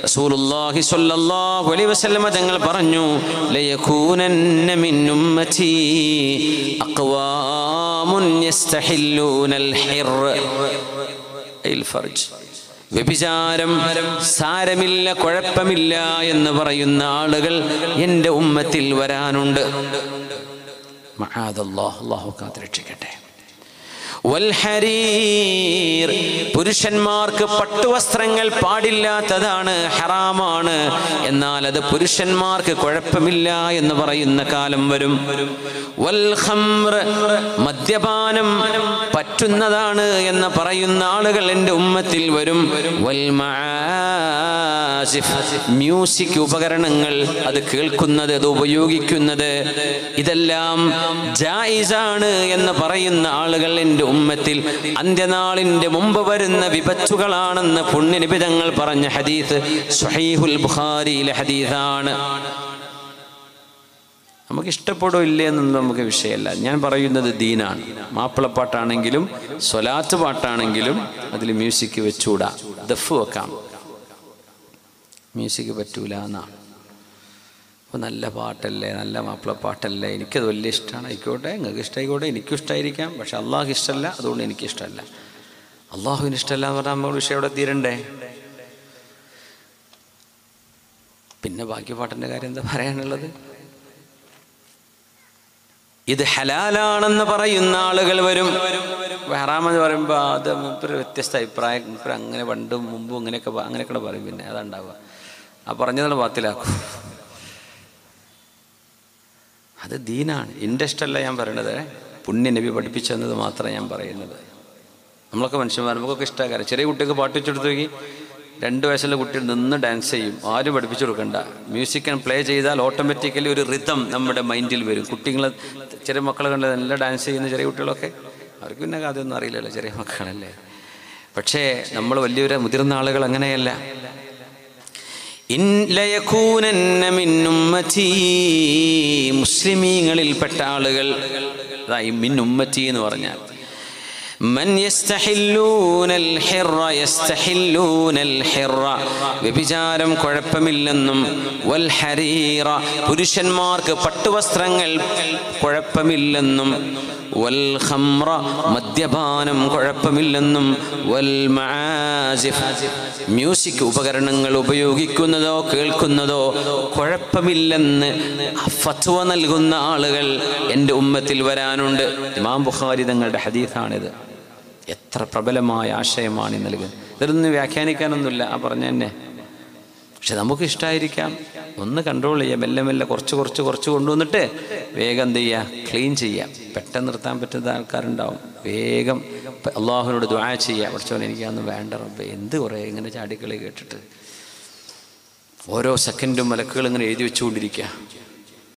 റസൂലുള്ളാഹി സ്വല്ലല്ലാഹു അലൈഹി വസല്ലമ തങ്ങൾ പറഞ്ഞു ലയകൂനന്ന മിൻ ഉമ്മതി അഖ്വാമുൻ യസ്തഹില്ലൂനൽ ഹിർ അൽ ഫർജ് വ്യഭിചാരം സാരമില്ല കുഴപ്പമില്ല എന്ന് പറയുന്ന ആളുകൾ എൻ്റെ ഉമ്മത്തിൽ വരാനുണ്ട് മഹാദല്ലാഹ് അല്ലാഹു കാത്തുരക്ഷിക്കട്ടെ വൽഹരീർ പുരുഷന്മാർക്ക് പട്ടുവസ്ത്രങ്ങൾ പാടില്ലാത്തതാണ് ഹറാമാണ് എന്നാൽ അത് പുരുഷന്മാർക്ക് കുഴപ്പമില്ല എന്ന് പറയുന്ന കാലം വരും വൽ ഖംർ മദ്യപാനം പറ്റുന്നതാണ് എന്ന് പറയുന്ന ആളുകൾ എൻ്റെ ഉമ്മത്തിൽ വരും വൽ മആസിഫ് മ്യൂസിക് ഉപകരണങ്ങൾ അത് കേൾക്കുന്നത് അത് ഉപയോഗിക്കുന്നത് ഇതെല്ലാം ജായിസാണ് എന്ന് പറയുന്ന ആളുകൾ എൻ്റെ ഉമ്മത്തിൽ അന്ത്യനാളിൻ്റെ മുമ്പ് വരുന്ന വിപത്തുകളാണെന്ന് പുണ്യനിബിതങ്ങൾ പറഞ്ഞ ഹദീസ് സുഹൈഹുൽ ബുഖാരിയിലെ ഹദീസാണ് നമുക്ക് ഇഷ്ടപ്പെടോ ഇല്ലേ എന്നൊന്നും നമുക്ക് വിഷയമല്ല ഞാൻ പറയുന്നത് ദീനാണ് മാപ്പിളപ്പാട്ടാണെങ്കിലും സ്വലാത്ത് പാട്ടാണെങ്കിലും അതിൽ മ്യൂസിക് വെച്ചൂടാ ദഫ് വെക്കാം മ്യൂസിക് പറ്റൂല എന്നാണ് അപ്പോൾ നല്ല പാട്ടല്ലേ നല്ല മാപ്പിളപ്പാട്ടല്ലേ എനിക്കത് വലിയ ഇഷ്ടമാണ് ആയിക്കോട്ടെ നിങ്ങൾക്ക് ഇഷ്ടമായിക്കോട്ടെ എനിക്കും ഇഷ്ടമായിരിക്കാം പക്ഷെ അള്ളാഹ് ഇഷ്ടമല്ല അതുകൊണ്ട് എനിക്ക് ഇഷ്ടമല്ല അള്ളാഹുവിന് ഇഷ്ടമല്ല എന്ന് പറഞ്ഞാൽ നമ്മൾ വിഷയം അവിടെ തീരണ്ടേ പിന്നെ ബാക്കി പാട്ടിൻ്റെ കാര്യം എന്താ പറയാനുള്ളത് ഇത് ഹലാലാണെന്ന് പറയുന്ന ആളുകൾ വരും ഹറാമെന്ന് പറയുമ്പോൾ അത് മൂപ്പര് വ്യത്യസ്ത അഭിപ്രായം മൂപ്പര് അങ്ങനെ പണ്ടും മുമ്പും അങ്ങനെയൊക്കെ പ- അങ്ങനെയൊക്കെ പറയും പിന്നെ അതുണ്ടാവുക ആ പറഞ്ഞതാണ് ബാത്തിലാക്കും അത് ദീനാണ് എൻ്റെ ഇഷ്ടമല്ല ഞാൻ പറയണത് പുണ്യ നബി പഠിപ്പിച്ചു തന്നത് മാത്രമേ ഞാൻ പറയുന്നത് നമ്മളൊക്കെ മനുഷ്യന്മാർ നമുക്കൊക്കെ ഇഷ്ടമാകാരം ചെറിയ കുട്ടിക്ക് പാട്ട് വെച്ചെടുത്ത് നോക്കി രണ്ട് വയസ്സുള്ള കുട്ടി നിന്ന് ഡാൻസ് ചെയ്യും ആരും പഠിപ്പിച്ചു കൊടുക്കണ്ട മ്യൂസിക് പ്ലേ ചെയ്താൽ ഓട്ടോമാറ്റിക്കലി ഒരു റിതം നമ്മുടെ മൈൻഡിൽ വരും കുട്ടികൾ ചെറിയ മക്കളെ കണ്ട് നല്ല ഡാൻസ് ചെയ്യുന്ന ചെറിയ കുട്ടികളൊക്കെ അവർക്ക് പിന്നെ അതൊന്നും അറിയില്ലല്ലോ ചെറിയ മക്കളല്ലേ പക്ഷേ നമ്മൾ വലിയൊരു മുതിർന്ന ആളുകൾ അങ്ങനെയല്ല ഇൻ ലയകൂനന്ന മിൻ ഉമ്മത്തി മുസ്ലിമീങ്ങളിൽപ്പെട്ട ആളുകൾ അതായി മിൻ ഉമ്മത്തി എന്ന് പറഞ്ഞാൽ മൻ യസ്തഹില്ലൂനൽ ഹിറ യസ്തഹില്ലൂനൽ ഹിറ വ്യഭിചാരം കുഴപ്പമില്ലെന്നും വൽ ഹരീറ പുരുഷന്മാർക്ക് പട്ടുവസ്ത്രങ്ങൾ കുഴപ്പമില്ലെന്നും വൽ ഖംറ മദ്യപാനം കുഴപ്പമില്ലെന്നും വൽ മആസിഫ് മ്യൂസിക് ഉപകരണങ്ങൾ ഉപയോഗിക്കുന്നതോ കേൾക്കുന്നതോ കുഴപ്പമില്ലെന്ന് ഫത്വ നൽകുന്ന ആളുകൾ എൻ്റെ ഉമ്മത്തിൽ വരാനുണ്ട് ഇമാം ബുഖാരി തങ്ങളുടെ ഹദീസാണിത് എത്ര പ്രബലമായ ആശയമാണ് ഈ നൽകുന്നത് ഇതൊന്നും വ്യാഖ്യാനിക്കാനൊന്നുമില്ല ആ പറഞ്ഞ തന്നെ പക്ഷെ നമുക്ക് ഇഷ്ടമായിരിക്കാം ഒന്ന് കൺട്രോൾ ചെയ്യാം മെല്ലെ മെല്ലെ കുറച്ച് കുറച്ച് കുറച്ച് കൊണ്ടുവന്നിട്ട് വേഗം എന്ത് ചെയ്യുക ക്ലീൻ ചെയ്യാം പെട്ടെന്ന് നിർത്താൻ പറ്റുന്ന ആൾക്കാരുണ്ടാവും വേഗം ഇപ്പം അള്ളാഹുവിനോട് ദ്വാ ചെയ്യുക പഠിച്ചോൻ എനിക്കതൊന്നും വേണ്ട റബ്ബേ എന്ത് കുറേ ഇങ്ങനെ ചാടിക്കളി കേട്ടിട്ട് ഓരോ സെക്കൻഡും മലക്കുകൾ ഇങ്ങനെ എഴുതി വെച്ചുകൊണ്ടിരിക്കുക